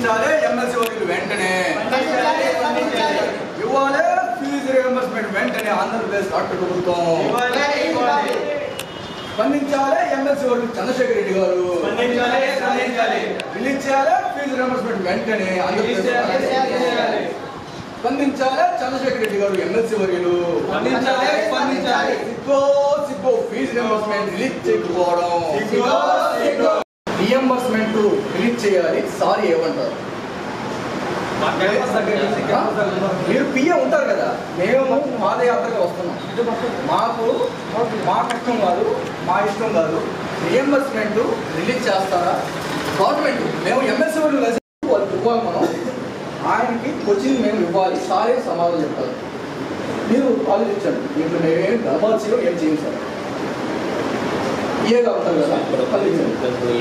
స్పందించాలి ఎమ్మెల్సీ వర్యులు వెంటనే ఇవ్వాలి ఫీజు రియంబర్స్మెంట్ వెంటనే ఆంధ్రప్రదేశ్ రాష్ట్ర ప్రభుత్వం స్పందించాలి ఎమ్మెల్సీ వర్యులు చంద్రశేఖర్ రెడ్డి గారు రిలీజ్ చేయాలి ఫీజు రియంబర్స్మెంట్ వెంటనే ఆంధ్రప్రదేశ్ స్పందించాలి చంద్రశేఖర్ రెడ్డి గారు ఎమ్మెల్సీ వర్యులు స్పందించాలి, స్పందించాలి. సిగ్గో సిగ్గో ఫీజు రియంబర్స్మెంట్ రిలీజ్ చేయకపోవడం సిగ్గో, సిగ్గో. రియంబర్స్మెంట్ రిలీజ్ చేయాలి సారీ ఏమంటారు మీరు పిఏ ఉంటారు కదా మేము పాదయాత్రగా వస్తున్నాం మాకు మా కష్టం కాదు మా ఇష్టం కాదు రియంబర్స్మెంట్ రిలీజ్ చేస్తారా గవర్నమెంట్ మేము ఎమ్మెల్సీ వాళ్ళు లైసెన్స్ వాళ్ళకి ఇవ్వాలి మనం ఆయనకి కోచింగ్ మేము ఇవ్వాలి సారే సమాధానం చెప్తారు మీరు ఆలోచించండి దీంట్లో మేమేం గర్భాల్సియో ఏం చేయం సార్ పిఏగా ఉంటారు కదా ఆలోచించండి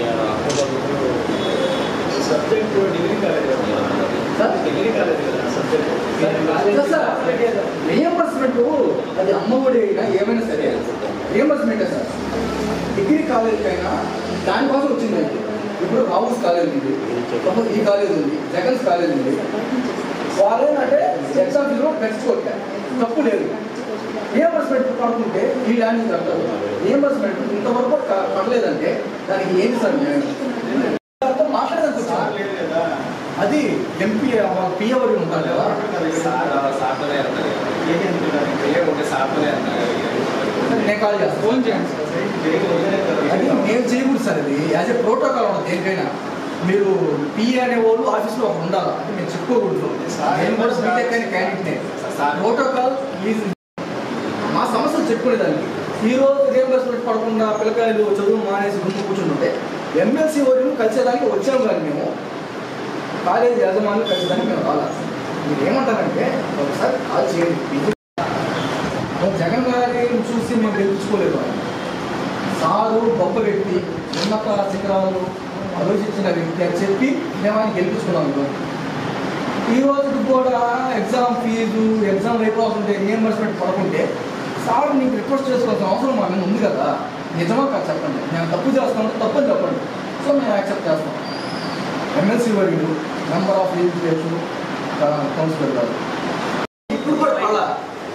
subject degree college sir degree college కదా సబ్జెక్ట్ రియంబర్స్మెంట్ అది అమ్మఒడి అయినా ఏమైనా సరే రియంబర్స్మెంటే సార్ డిగ్రీ కాలేజ్ అయినా దానికోసం వచ్చిందండి ఇప్పుడు రావుస్ కాలేజ్ ఉంది ప్రొఫెసర్ ఈ కాలేజ్ ఉంది జగన్స్ కాలేజ్ ఉంది వాళ్ళేంటంటే ఎగ్జామ్ ఫీజులో పెంచుకోవట్లే తప్పు లేదు రియంబర్స్మెంట్ పడుతుంటే ఈ ల్యాండ్ కడతారు రియంబర్స్మెంట్ ఇంతవరకు క- కట్టలేదంటే దానికి ఏంటి సార్ న్యాయం మాట్లాడడానికి వచ్చాను లేదు కదా అది ఎంపీ పిఏవరి ఉంటారు కదా సాఫ్ట్వేర్ ఏది అనుకున్నారు ఒకటి సాఫ్ట్వేర్ నేను కాల్ చేస్తాను ఫోన్ చేయండి సార్ అది నేను చేయకూడదు సార్ ఇది యాజ్ ఏ ప్రోటోకాల్ ఉన్నది దేనికైనా మీరు పిఏ అనే వాళ్ళు ఆఫీస్లో ఒకరు ఉండాలి అది మేము చెప్పుకోకూడదు నేను కూడా బీటెక్ అని క్యాండిడేట్నే ప్రోటోకాల్ ఈజ్ మా సమస్యలు చెప్పుకునేదానికి ఈ రోజు రియంబర్స్మెంట్ పడకుండా పిల్లకాయలు చదువు మానేసి గుంపు కూర్చుంటుంటే ఎమ్మెల్సీ వరకు కలిసేదానికి వచ్చాము కానీ మేము కాలేజీ యాజమాన్యం కలిసేదానికి మేము రావాలి మీరు ఏమంటారంటే ఒకసారి కాల్ చేయండి ఇది మరి జగన్ గారిని చూసి మనం గెలిపించుకోలేదు ఆయన. సారు గొప్ప వ్యక్తి ఉన్నత శిఖరాలను ఆలోచించిన వ్యక్తి అని చెప్పి మేము ఆయన గెలిపించుకున్నాం ఈరోజు. ఈ రోజుకి కూడా ఎగ్జామ్ ఫీజు ఎగ్జామ్ అయిపోతుంటే రియంబర్స్మెంట్ పడకుంటే సార్ నీకు రిక్వెస్ట్ చేసుకోవాల్సిన అవసరం మా మీద ఉంది కదా నిజమా కాదు చెప్పండి మేము తప్పు చేస్తామంటే తప్పని చెప్పండి సో మేము యాక్సెప్ట్ చేస్తాం ఎమ్మెల్సీ వర్యులు మెంబర్ ఆఫ్ లెజిస్లేషన్ కౌన్సిలర్ గారు ఇప్పుడు కూడా అలా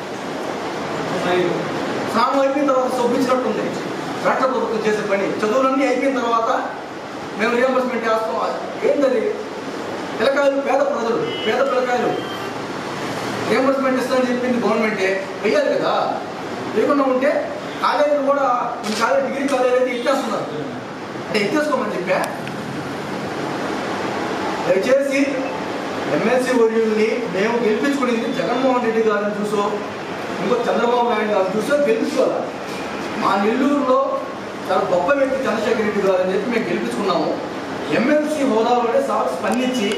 స్నానం అయిపోయిన తర్వాత సొప్పించినట్టుంది రాష్ట్ర ప్రభుత్వం చేసే పని చదువులన్నీ అయిపోయిన తర్వాత మేము రియంబర్స్మెంట్ చేస్తాం ఏంటది పిల్లకాయలు పేద ప్రజలు పేద పిల్లకాయలు రియంబర్స్మెంట్ ఇస్తామని చెప్పింది గవర్నమెంటే వెయ్యాలి కదా లేకుండా ఉంటే కాలేజీలు కూడా ఈ కాలేజ్ డిగ్రీ కాలేజ్ అయితే ఇచ్చేస్తున్నారు అంటే ఎత్తేసుకోమని చెప్పా దయచేసి ఎమ్మెల్సీ వర్యుల్ని మేము గెలిపించుకునేది జగన్మోహన్ రెడ్డి గారిని చూసో ఇంకో చంద్రబాబు నాయుడు గారిని చూసో గెలిపించుకోవాలి మా నెల్లూరులో చాలా గొప్ప వ్యక్తి చంద్రశేఖర్ రెడ్డి గారు అని చెప్పి మేము గెలిపించుకున్నాము ఎమ్మెల్సీ హోదాలోనే సార్ స్పందించి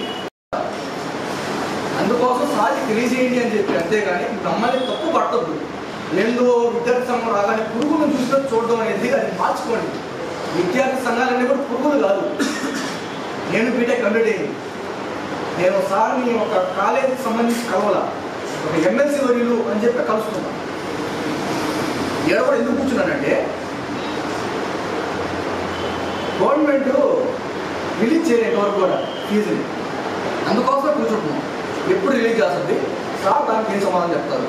అందుకోసం సార్కి తెలియజేయండి అని చెప్పి అంతేగాని మమ్మల్ని తప్పు పట్టద్దు ఏందో విద్యార్థి సంఘం రాగానే పురుగులను చూసినట్టు చూడడం అనేది అది మార్చుకోండి విద్యార్థి సంఘాలన్నీ కూడా పురుగులు కాదు నేను బీటెక్ కంప్లీట్ అయింది నేను సార్ని ఒక కాలేజీకి సంబంధించి కలవాల ఒక ఎమ్మెల్సీ వర్యులు అని చెప్పి కలుసుకున్నాను ఇక్కడ కూడా ఎందుకు కూర్చున్నానంటే గవర్నమెంట్ రిలీజ్ చేయలేదు వరకు కూడా ఫీజుని అందుకోసం కూర్చుంటున్నాం ఎప్పుడు రిలీజ్ చేస్తుంది సార్ దానికి ఏం సమాధానం చెప్తారు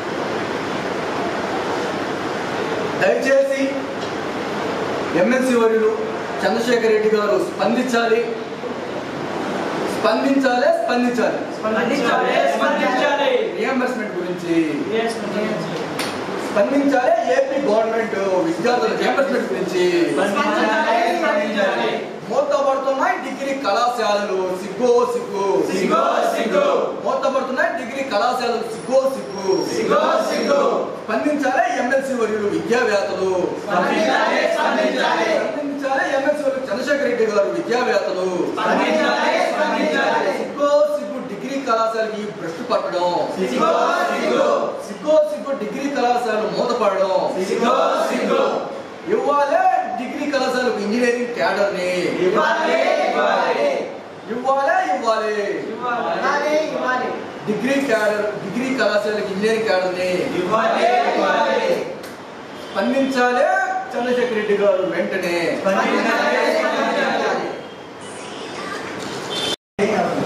దయచేసి ఎమ్మెల్సీ వర్యులు చంద్రశేఖర్ రెడ్డి గారు స్పందించాలి స్పందించాలి స్పందించాలి స్పందించాలి, స్పందించాలి. రియంబర్స్మెంట్ గురించి స్పందించాలి ఏపీ గవర్నమెంట్ విద్యార్థుల రియంబర్స్మెంట్ గురించి స్పందించాలి, స్పందించాలి. మూతపడుతున్నాయి డిగ్రీ కళాశాలలు సిగ్గో సిగ్గు సిగ్గో, సిగ్గు. మూతపడుతున్నాయి డిగ్రీ కళాశాలలు సిగ్గో సిగ్గు సిగ్గో, సిగ్గు. స్పందించాలి ఎమ్మెల్సీ వర్యులు విద్యావేత్తలు స్పందించాలి, స్పందించాలి. స్పందించాలి ఎమ్మెల్సీ వర్యులు చంద్రశేఖర్ రెడ్డి గారు విద్యావేత్తలు స్పందించాలి, స్పందించాలి. సిగ్గో సిగ్గు డిగ్రీ కళాశాలకి భ్రష్టు పట్టడం సిగ్గో, సిగ్గు. సిగ్గో సిగ్గు డిగ్రీ కళాశాలలు మూతపడడం సిగ్గో, సిగ్గు. ఇవ్వాలి డిగ్రీ కళాశాలకు ఇంజనీరింగ్ క్యాడర్ ని ఇవ్వాలి, ఇవ్వాలి. ఇవ్వాలి ఇవ్వాలి ఇవ్వాలి, ఇవ్వాలి. డిగ్రీ క్యాడర్ డిగ్రీ కళాశాలకు ఇంజనీరింగ్ క్యాడర్ ని ఇవ్వాలి, ఇవ్వాలి. స్పందించాలి చంద్రశేఖర్ రెడ్డి గారు వెంటనే స్పందించాలి, స్పందించాలి.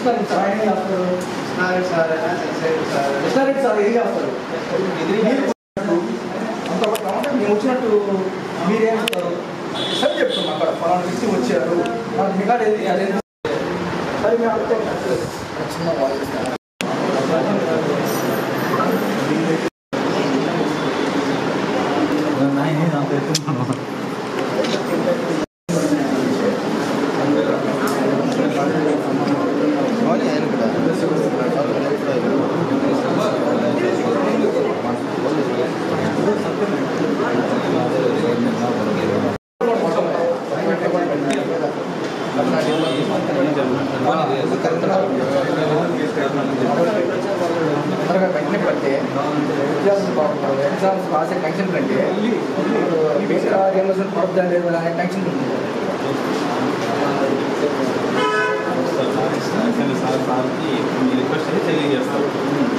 కృష్ణారెడ్డి సార్ ఆయన ఏం చేస్తారు కృష్ణారెడ్డి సార్ అయినా చంద్రశేఖర్ సార్ అయినా కృష్ణారెడ్డి సార్ ఏం చేస్తారు డిగ్రీ మీరు అంత ఒక అంటే మేము వచ్చినట్టు మీరేం చెప్తారు సరే చెప్తున్నాం అక్కడ ఫలానా వ్యక్తి వచ్చారు నాకు మిగతా ఏది అదేంటి సరే మేము అడిగితే చిన్న వాళ్ళు ఇస్తారు. తొందరగా వెంటనే పడితే విద్యార్థులు బాగుంటారు ఎగ్జామ్స్ రాసే టెన్షన్ కంటే మిగతా రియంబర్స్మెంట్ పడుతుందా లేదా అనే టెన్షన్ ఉంది సార్ సార్కి మీ రిక్వెస్ట్ అయితే తెలియజేస్తారు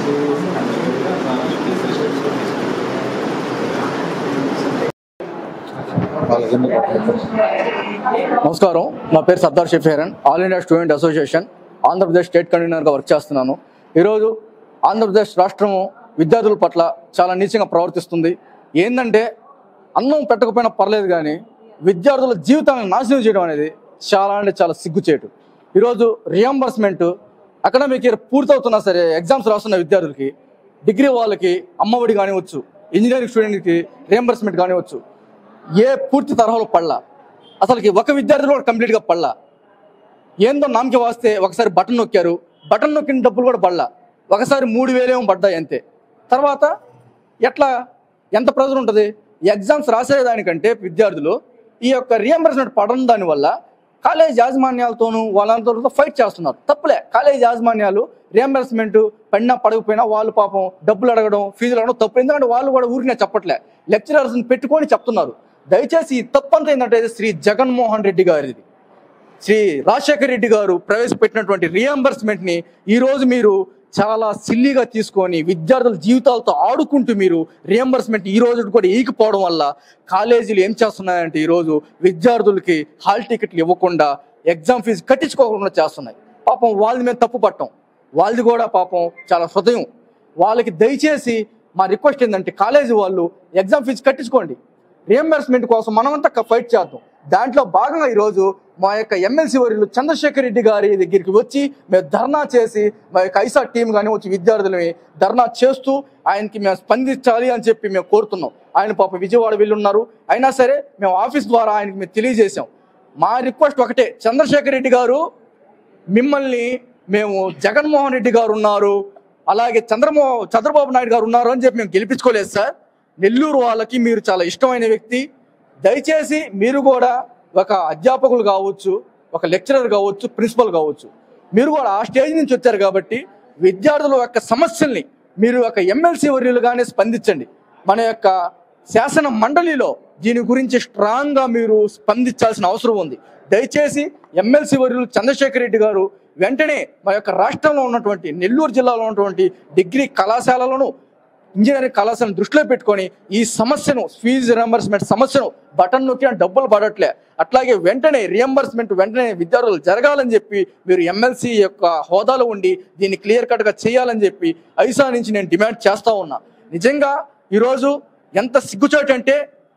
నమస్కారం నా పేరు సర్దార్ షెఫేరన్ all India student association Andhra Pradesh state కన్వీనర్గా వర్క్ చేస్తున్నాను ఈరోజు ఆంధ్రప్రదేశ్ రాష్ట్రము విద్యార్థుల పట్ల చాలా నీచంగా ప్రవర్తిస్తుంది ఏంటంటే అన్నం పెట్టకపోయినా పర్లేదు కానీ విద్యార్థుల జీవితాలను నాశనం చేయడం అనేది చాలా అంటే చాలా సిగ్గుచేటు ఈరోజు రియంబర్స్మెంట్ అకాడమిక్ ఇయర్ పూర్తవుతున్నా సరే ఎగ్జామ్స్ రాస్తున్న విద్యార్థులకి డిగ్రీ వాళ్ళకి అమ్మఒడి కానివచ్చు ఇంజనీరింగ్ స్టూడెంట్కి రియంబర్స్మెంట్ కానివచ్చు ఏ పూర్తి తరహాలో పడలా అసలుకి ఒక విద్యార్థులు కూడా కంప్లీట్గా పడలా ఏందో నామకి వాస్తే ఒకసారి బటన్ నొక్కారు బటన్ నొక్కిన డబ్బులు కూడా పడలా ఒకసారి మూడు వేలేమో పడ్డాయి అంతే తర్వాత ఎట్లా ఎంత ప్రెజర్ ఉంటుంది ఎగ్జామ్స్ రాసేదానికంటే విద్యార్థులు ఈ యొక్క రియంబర్స్మెంట్ పడడం దానివల్ల కాలేజ్ యాజమాన్యాలతోనూ వాళ్ళందరితో ఫైట్ చేస్తున్నారు తప్పులే కాలేజ్ యాజమాన్యాలు రియంబర్స్మెంట్ పడినా పడకపోయినా వాళ్ళు పాపం డబ్బులు అడగడం ఫీజులు అడగడం తప్పు ఎందుకంటే వాళ్ళు కూడా ఊరినే చెప్పట్లే లెక్చరర్స్ని పెట్టుకొని చెప్తున్నారు దయచేసి ఈ తప్పు అంతా ఏంటంటే శ్రీ జగన్మోహన్ రెడ్డి గారిది శ్రీ రాజశేఖర రెడ్డి గారు ప్రవేశపెట్టినటువంటి రియంబర్స్మెంట్ ని ఈ రోజు మీరు చాలా సిల్లీగా తీసుకొని విద్యార్థుల జీవితాలతో ఆడుకుంటూ మీరు రియంబర్స్మెంట్ ఈ రోజు కూడా ఈగిపోవడం వల్ల కాలేజీలు ఏం చేస్తున్నాయంటే ఈ రోజు విద్యార్థులకి హాల్ టికెట్లు ఇవ్వకుండా ఎగ్జామ్ ఫీజు కట్టించుకోకుండా చేస్తున్నాయి పాపం వాళ్ళ మీద తప్పు పట్టం వాళ్ళది కూడా పాపం చాలా హృదయం వాళ్ళకి దయచేసి మా రిక్వెస్ట్ ఏంటంటే కాలేజీ వాళ్ళు ఎగ్జామ్ ఫీజు కట్టించుకోండి రియంబర్స్మెంట్ కోసం మనమంతా ఫైట్ చేద్దాం దాంట్లో భాగంగా ఈరోజు మా యొక్క ఎమ్మెల్సీ వర్యులు చంద్రశేఖర్ రెడ్డి గారి దగ్గరికి వచ్చి మేము ధర్నా చేసి మా యొక్క ఐసా టీం కానీ వచ్చి విద్యార్థులని ధర్నా చేస్తూ ఆయనకి మేము స్పందించాలి అని చెప్పి మేము కోరుతున్నాం ఆయన పాప విజయవాడ వెళ్ళి ఉన్నారు అయినా సరే మేము ఆఫీస్ ద్వారా ఆయనకి మేము తెలియజేశాం మా రిక్వెస్ట్ ఒకటే చంద్రశేఖర్ రెడ్డి గారు మిమ్మల్ని మేము జగన్మోహన్ రెడ్డి గారు ఉన్నారు అలాగే చంద్రమో చంద్రబాబు నాయుడు గారు ఉన్నారు అని చెప్పి మేము గెలిపించుకోలేదు సార్ నెల్లూరు వాళ్ళకి మీరు చాలా ఇష్టమైన వ్యక్తి దయచేసి మీరు కూడా ఒక అధ్యాపకులు కావచ్చు ఒక లెక్చరర్ కావచ్చు ప్రిన్సిపల్ కావచ్చు మీరు కూడా ఆ స్టేజ్ నుంచి వచ్చారు కాబట్టి విద్యార్థుల యొక్క సమస్యల్ని మీరు ఒక ఎమ్మెల్సీ వర్యులుగానే స్పందించండి మన యొక్క శాసన మండలిలో దీని గురించి స్ట్రాంగ్గా మీరు స్పందించాల్సిన అవసరం ఉంది దయచేసి ఎమ్మెల్సీ వర్యులు చంద్రశేఖర్ రెడ్డి గారు వెంటనే మా యొక్క రాష్ట్రంలో ఉన్నటువంటి నెల్లూరు జిల్లాలో ఉన్నటువంటి డిగ్రీ కళాశాలలను ఇంజనీరింగ్ కళాశాలను దృష్టిలో పెట్టుకొని ఈ సమస్యను ఫీజు రియంబర్స్మెంట్ సమస్యను బటన్ నొక్కిన డబ్బులు పడట్లే అట్లాగే వెంటనే రియంబర్స్మెంట్ వెంటనే విద్యార్థులు జరగాలని చెప్పి మీరు ఎమ్మెల్సీ యొక్క హోదాలో ఉండి దీన్ని క్లియర్ కట్గా చేయాలని చెప్పి ఐసా నుంచి నేను డిమాండ్ చేస్తా ఉన్నా నిజంగా ఈరోజు ఎంత సిగ్గుచేటు అంటే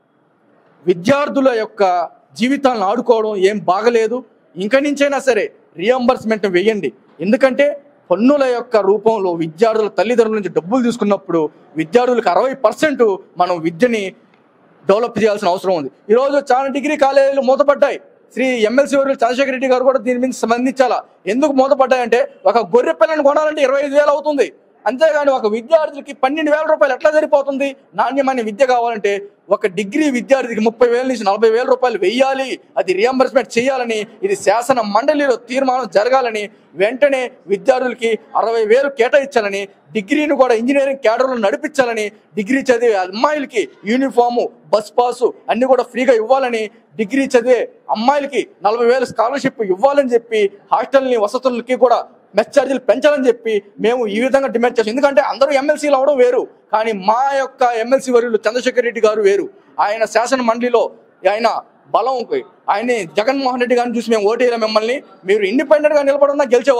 విద్యార్థుల యొక్క జీవితాలను ఆడుకోవడం ఏం బాగలేదు ఇంక నుంచైనా సరే రియంబర్స్మెంట్ వేయండి ఎందుకంటే పన్నుల యొక్క రూపంలో విద్యార్థుల తల్లిదండ్రుల నుంచి డబ్బులు తీసుకున్నప్పుడు విద్యార్థులకు అరవై పర్సెంట్ మనం విద్యని డెవలప్ చేయాల్సిన అవసరం ఉంది ఈరోజు చాలా డిగ్రీ కాలేజీలు మూతపడ్డాయి శ్రీ ఎమ్మెల్సీ వర్యులు చంద్రశేఖర రెడ్డి గారు కూడా దీని మీద స్పందించాలా ఎందుకు మూతపడ్డాయంటే ఒక గొర్రె పిల్లని కొనాలంటే ఇరవై ఐదు వేలు అవుతుంది అంతేగాని ఒక విద్యార్థికి పన్నెండు వేల రూపాయలు ఎట్లా సరిపోతుంది నాణ్యమైన విద్య కావాలంటే ఒక డిగ్రీ విద్యార్థికి ముప్పై వేల నుంచి నలభై వేల రూపాయలు వెయ్యాలి అది రియంబర్స్మెంట్ చేయాలని ఇది శాసన మండలిలో తీర్మానం జరగాలని వెంటనే విద్యార్థులకి అరవై వేలు కేటాయించాలని డిగ్రీని కూడా ఇంజనీరింగ్ క్యాడర్లో నడిపించాలని డిగ్రీ చదివే అమ్మాయిలకి యూనిఫాము బస్ పాసు అన్ని కూడా ఫ్రీగా ఇవ్వాలని డిగ్రీ చదివే అమ్మాయిలకి నలభై వేలు స్కాలర్షిప్ ఇవ్వాలని చెప్పి హాస్టల్ని వసతులకి కూడా మెస్ ఛార్జీలు పెంచాలని చెప్పి మేము ఈ విధంగా డిమాండ్ చేస్తాం ఎందుకంటే అందరూ ఎమ్మెల్సీలు అవడం వేరు కానీ మా యొక్క ఎమ్మెల్సీ వర్యులు చంద్రశేఖర్ రెడ్డి గారు వేరు ఆయన శాసన మండలిలో ఆయన బలం ఆయన్ని జగన్మోహన్ రెడ్డి గారిని చూసి మేము ఓటేయాలి మిమ్మల్ని మీరు ఇండిపెండెంట్ గా నిలబడున్నా గెలిచేవాళ్ళు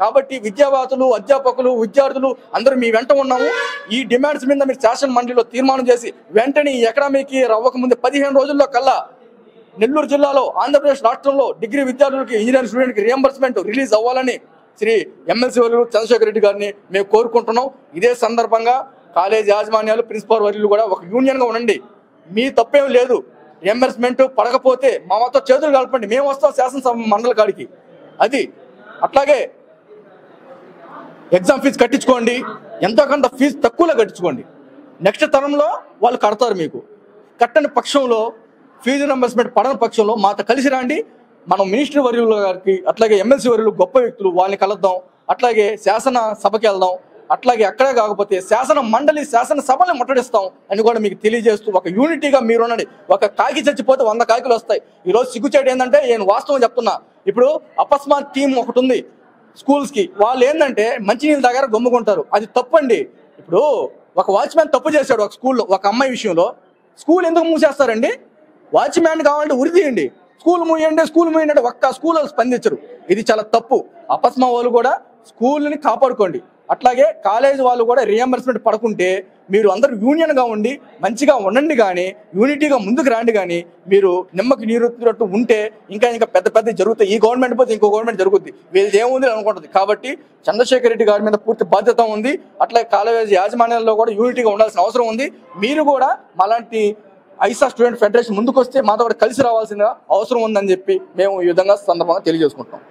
కాబట్టి విద్యావేత్తలు అధ్యాపకులు విద్యార్థులు అందరూ మీ వెంట ఉన్నాము ఈ డిమాండ్స్ మీద మీరు శాసన మండలిలో తీర్మానం చేసి వెంటనే ఈ ఎకనామీకి రవ్వక ముందు పదిహేను రోజుల్లో కల్లా నెల్లూరు జిల్లాలో ఆంధ్రప్రదేశ్ రాష్ట్రంలో డిగ్రీ విద్యార్థులకి ఇంజనీరింగ్ స్టూడెంట్కి రియంబర్స్మెంట్ రిలీజ్ అవ్వాలని శ్రీ ఎమ్మెల్సీ వర్యులు చంద్రశేఖర్ రెడ్డి గారిని మేము కోరుకుంటున్నాం ఇదే సందర్భంగా కాలేజ్ యాజమాన్యాలు ప్రిన్సిపాల్ వర్యులు కూడా ఒక యూనియన్గా ఉండండి మీ తప్పేం లేదు రియంబర్స్మెంట్ పడకపోతే మా మాతో చేతులు కలపండి మేము వస్తాం శాసనసభ మండలి కాడికి అది అట్లాగే ఎగ్జామ్ ఫీజు కట్టించుకోండి ఎంతో కొంత ఫీజు తక్కువలో కట్టించుకోండి నెక్స్ట్ తరంలో వాళ్ళు కడతారు మీకు కట్టని పక్షంలో ఫీజు రింబర్స్మెంట్ పడని పక్షంలో మాతో కలిసి రండి మనం మినిస్టర్ వర్యుల గారికి అట్లాగే ఎమ్మెల్సీ వర్యులు గొప్ప వ్యక్తులు వాళ్ళని కలుద్దాం అట్లాగే శాసన సభకి వెళ్దాం అట్లాగే అక్కడే కాకపోతే శాసన మండలి శాసన సభని ముట్టడిస్తాం అని కూడా మీకు తెలియజేస్తూ ఒక యూనిటీగా మీరు ఉండండి ఒక కాకి చచ్చిపోతే వంద కాకిలు వస్తాయి ఈరోజు సిగ్గుచేటు ఏంటంటే నేను వాస్తవం చెప్తున్నా ఇప్పుడు అపస్మాత్ టీం ఒకటి ఉంది స్కూల్స్ కి వాళ్ళు ఏంటంటే మంచినీళ్ళ దగ్గర గమ్ముకుంటారు అది తప్పండి ఇప్పుడు ఒక వాచ్మ్యాన్ తప్పు చేశాడు ఒక స్కూల్లో ఒక అమ్మాయి విషయంలో స్కూల్ ఎందుకు మూసేస్తారండి వాచ్మ్యాన్ కావాలంటే ఉరి తీయండి స్కూల్ మూయండి స్కూల్ మూయండి అంటే ఒక్క స్కూల్ వాళ్ళు స్పందించరు ఇది చాలా తప్పు అపస్మా వాళ్ళు కూడా స్కూల్ని కాపాడుకోండి అట్లాగే కాలేజ్ వాళ్ళు కూడా రియంబర్స్మెంట్ పడకుంటే మీరు అందరూ యూనియన్గా ఉండి మంచిగా ఉండండి కానీ యూనిటీగా ముందుకు రాండి కానీ మీరు నిమ్మకి నీరుతున్నట్టు ఉంటే ఇంకా ఇంకా పెద్ద పెద్ద జరుగుతాయి ఈ గవర్నమెంట్ పోతే ఇంకో గవర్నమెంట్ జరుగుద్ది వీళ్ళది ఏముంది అని అనుకుంటుంది కాబట్టి చంద్రశేఖర్ రెడ్డి గారి మీద పూర్తి బాధ్యత ఉంది అట్లాగే కాలేజ్ యాజమాన్యాల్లో కూడా యూనిటీగా ఉండాల్సిన అవసరం ఉంది మీరు కూడా మాలాంటి ఐసా స్టూడెంట్ ఫెడరేషన్ ముందుకు వస్తే మాతో కూడా కలిసి రావాల్సిన అవసరం ఉందని చెప్పి మేము ఈ విధంగా సందర్భంగా తెలియజేసుకుంటాం